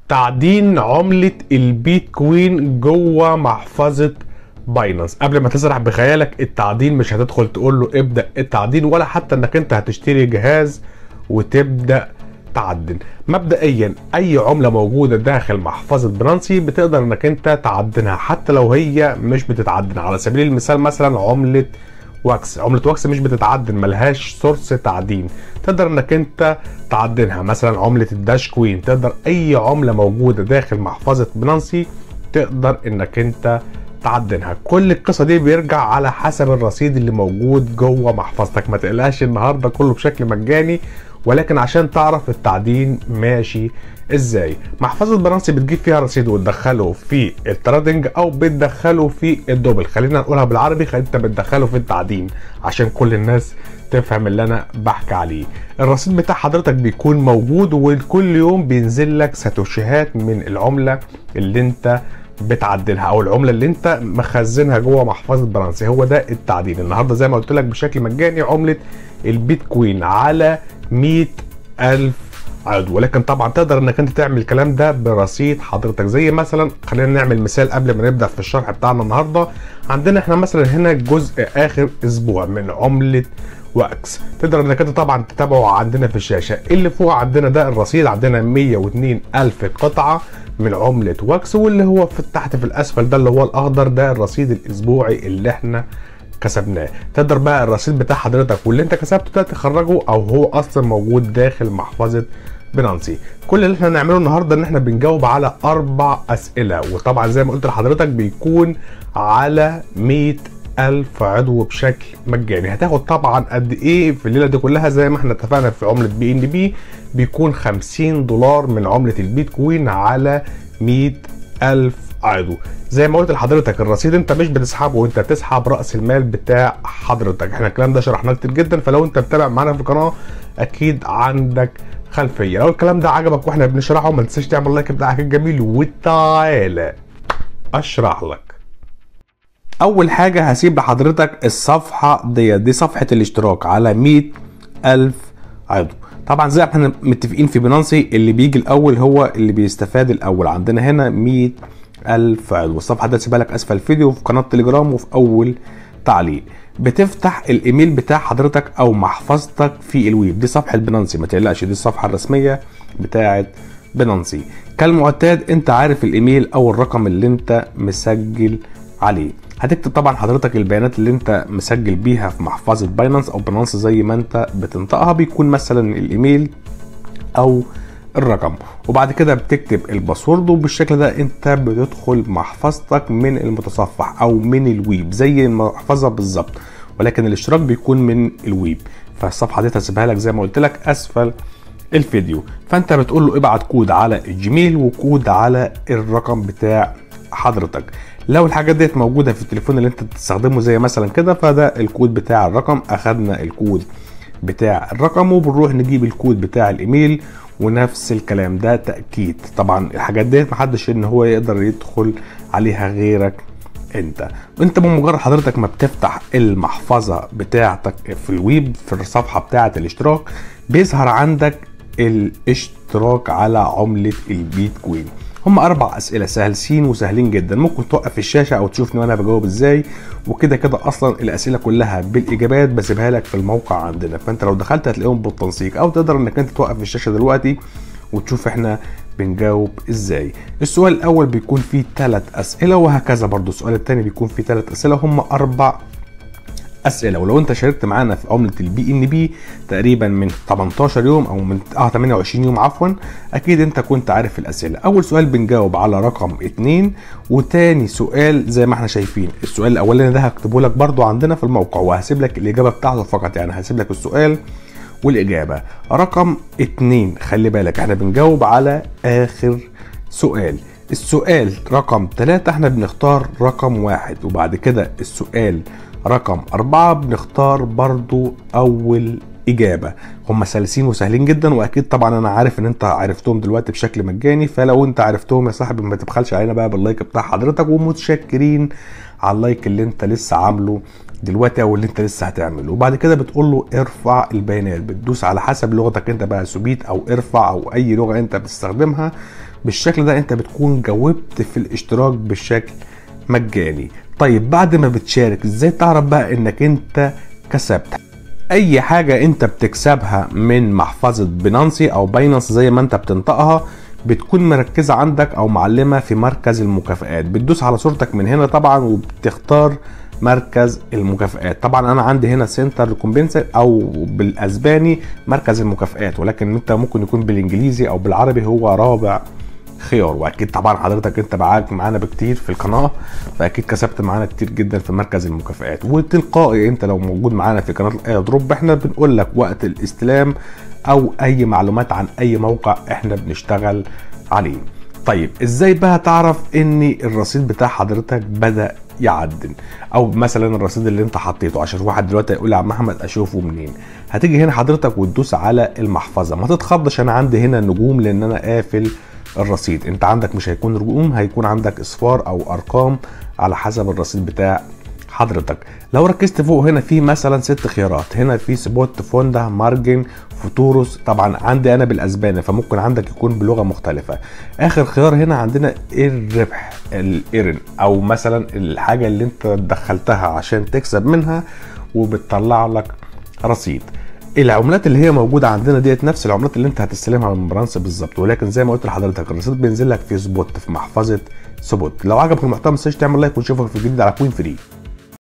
تعدين عملة البيتكوين جوه محفظة باينانس قبل ما تسرح بخيالك التعدين مش هتدخل تقول له ابدأ التعدين ولا حتى انك انت هتشتري جهاز وتبدأ تعدن مبدئيا اي عملة موجودة داخل محفظة برانسي بتقدر انك انت تعدنها حتى لو هي مش بتتعدن على سبيل المثال مثلا عملة واكس عملة واكس مش بتتعدن ملهاش سورس تعدين تقدر انك انت تعدنها مثلا عملة الداش كوين تقدر اي عملة موجودة داخل محفظة بنانسي تقدر انك انت تعدنها كل القصة دي بيرجع على حسب الرصيد اللي موجود جوه محفظتك ما تقلقش النهاردة كله بشكل مجاني ولكن عشان تعرف التعدين ماشي ازاي محفظة برانسي بتجيب فيها رصيد وتدخله في الترادنج او بتدخله في الدوبل خلينا نقولها بالعربي خلينا انت بتدخله في التعدين عشان كل الناس تفهم اللي انا بحكي عليه الرصيد بتاع حضرتك بيكون موجود وكل يوم بينزل لك ساتوشيهات من العملة اللي انت بتعدلها او العمله اللي انت مخزنها جوه محفظه برانسي هو ده التعديل النهارده زي ما قلت لك بشكل مجاني عمله البيتكوين على 100 الف عضو ولكن طبعا تقدر انك انت تعمل الكلام ده برصيد حضرتك زي مثلا خلينا نعمل مثال قبل ما نبدا في الشرح بتاعنا النهارده عندنا احنا مثلا هنا جزء اخر اسبوع من عمله واكس تقدر انك انت طبعا تتابعه عندنا في الشاشه اللي فوق عندنا ده الرصيد عندنا 102 الف قطعه من عملة واكس واللي هو في تحت في الاسفل ده اللي هو الاخضر ده الرصيد الاسبوعي اللي احنا كسبناه تقدر بقى الرصيد بتاع حضرتك واللي انت كسبته ده تخرجه او هو اصلا موجود داخل محفظة بنانسي كل اللي احنا نعمله النهارده ان احنا بنجاوب على اربع اسئله وطبعا زي ما قلت لحضرتك بيكون على 100 ألف عضو بشكل مجاني هتاخد طبعا قد ايه في الليله دي كلها زي ما احنا اتفقنا في عمله بي ان بي بيكون 50 دولار من عمله البيتكوين على 100 ألف عضو زي ما قلت لحضرتك الرصيد انت مش بتسحبه انت بتسحب راس المال بتاع حضرتك احنا الكلام ده شرحناه كتير جدا فلو انت متابع معانا في القناه اكيد عندك خلفيه لو الكلام ده عجبك واحنا بنشرحه ما تنساش تعمل لايك بتاعك الجميل وتعالى اشرح لك اول حاجة هسيب لحضرتك الصفحة دي دي صفحة الاشتراك على 100 الف عضو طبعا زي ما احنا متفقين في بنانسي اللي بيجي الاول هو اللي بيستفاد الاول عندنا هنا 100 الف عضو الصفحة دي هسيبها لك اسفل الفيديو في قناة تليجرام وفي اول تعليق بتفتح الايميل بتاع حضرتك او محفظتك في الويب دي صفحة بنانسي ما تقلقش دي الصفحة الرسمية بتاعت بنانسي كالمعتاد انت عارف الايميل او الرقم اللي انت مسجل عليه هتكتب طبعا حضرتك البيانات اللي انت مسجل بيها في محفظه باينانس او باينانس زي ما انت بتنطقها بيكون مثلا الايميل او الرقم وبعد كده بتكتب الباسورد وبالشكل ده انت بتدخل محفظتك من المتصفح او من الويب زي المحفظه بالظبط ولكن الاشتراك بيكون من الويب فالصفحه دي هسيبها لك زي ما قلت لك اسفل الفيديو فانت بتقول له ابعت كود على الجيميل وكود على الرقم بتاع حضرتك لو الحاجات ديت موجوده في التليفون اللي انت بتستخدمه زي مثلا كده فده الكود بتاع الرقم اخدنا الكود بتاع الرقم وبنروح نجيب الكود بتاع الايميل ونفس الكلام ده تاكيد طبعا الحاجات ديت محدش ان هو يقدر يدخل عليها غيرك انت انت بمجرد حضرتك ما بتفتح المحفظه بتاعتك في الويب في الصفحه بتاعه الاشتراك بيظهر عندك الاشتراك على عمله البيتكوين هم اربع اسئله سهلين وسهلين جدا ممكن توقف الشاشه او تشوفني وانا بجاوب ازاي وكده كده اصلا الاسئله كلها بالاجابات بسيبها لك في الموقع عندنا فانت لو دخلت هتلاقيهم بالتنسيق او تقدر انك انت توقف الشاشه دلوقتي وتشوف احنا بنجاوب ازاي السؤال الاول بيكون فيه ثلاث اسئله وهكذا برضو السؤال الثاني بيكون فيه ثلاث اسئله هم اربع اسئله ولو انت شاركت معانا في عمله البي ان بي تقريبا من 18 يوم او من اه 28 يوم عفوا اكيد انت كنت عارف الاسئله اول سؤال بنجاوب على رقم 2 وتاني سؤال زي ما احنا شايفين السؤال الاولاني ده هكتبه لك برضو عندنا في الموقع وهسيب لك الاجابه بتاعته فقط يعني هسيب لك السؤال والاجابه رقم 2 خلي بالك احنا بنجاوب على اخر سؤال السؤال رقم 3 احنا بنختار رقم واحد وبعد كده السؤال رقم أربعة بنختار برضو أول إجابة هم سلسين وسهلين جدا وأكيد طبعا أنا عارف إن أنت عرفتهم دلوقتي بشكل مجاني فلو أنت عرفتهم يا صاحبي ما تبخلش علينا بقى باللايك بتاع حضرتك ومتشكرين على اللايك اللي أنت لسه عامله دلوقتي او اللي انت لسه هتعمله وبعد كده بتقول له ارفع البيانات بتدوس على حسب لغتك انت بقى سوبيت او ارفع او اي لغه انت بتستخدمها بالشكل ده انت بتكون جاوبت في الاشتراك بالشكل مجاني طيب بعد ما بتشارك ازاي تعرف بقى انك انت كسبت اي حاجة انت بتكسبها من محفظة بينانسي او باينانس زي ما انت بتنطقها بتكون مركزة عندك او معلمة في مركز المكافآت بتدوس على صورتك من هنا طبعا وبتختار مركز المكافآت طبعا انا عندي هنا سنتر ريكومبنسر او بالاسباني مركز المكافآت ولكن انت ممكن يكون بالانجليزي او بالعربي هو رابع خيار واكيد طبعا حضرتك انت معاك معانا بكتير في القناه فاكيد كسبت معانا كتير جدا في مركز المكافآت وتلقائي انت لو موجود معانا في قناه الاير دروب احنا بنقول لك وقت الاستلام او اي معلومات عن اي موقع احنا بنشتغل عليه طيب ازاي بقى تعرف ان الرصيد بتاع حضرتك بدا يعدل او مثلا الرصيد اللي انت حطيته عشان واحد دلوقتي يقول لي يا عم احمد اشوفه منين هتيجي هنا حضرتك وتدوس على المحفظه ما تتخضش انا عندي هنا نجوم لان انا قافل الرصيد انت عندك مش هيكون رقوم هيكون عندك اصفار او ارقام على حسب الرصيد بتاع حضرتك لو ركزت فوق هنا في مثلا ست خيارات هنا في سبوت فوندا مارجن فوتوروس طبعا عندي انا بالاسباني فممكن عندك يكون بلغه مختلفه اخر خيار هنا عندنا الربح الايرن او مثلا الحاجه اللي انت دخلتها عشان تكسب منها وبتطلع لك رصيد العملات اللي هي موجوده عندنا ديت نفس العملات اللي انت هتستلمها من برانس بالظبط ولكن زي ما قلت لحضرتك الرصيد بينزل لك في سبوت في محفظه سبوت لو عجبك المحتوى ما تنساش تعمل لايك ونشوفك في الفيديو على كوين فري